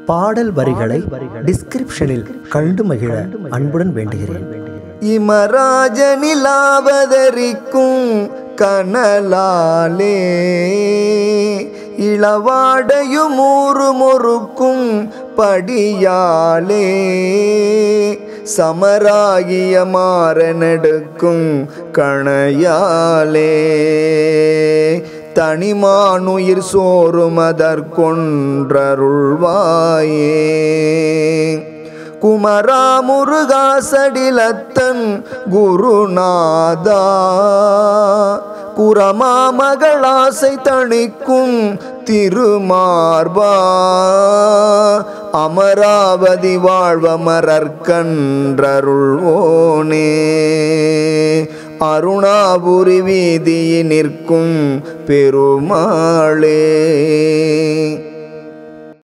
பாடல் வரிகளை டிஸ்கிரிப்ஷனில் கண்டு மகிழ அன்புடன் வேண்டுகிறேன் இமராஜனிலாவதரிக்கும் கனலாலே இளவாடையும் ஊறு மொறுக்கும் படியாலே சமராகிய மாறனெடுக்கும் கணையாலே தனிமானுயிர் சோறும் அதற்கொன்றருள்வாயே குமரா முருகாசடிலத்தன் குருநாதா குரமா மகளாசை தணிக்கும் திருமார்பா அமராவதி வாழ்வமரற்கன்றருள்வோனே அருணாபுரி வீதியில் நிற்கும் பெருமாளே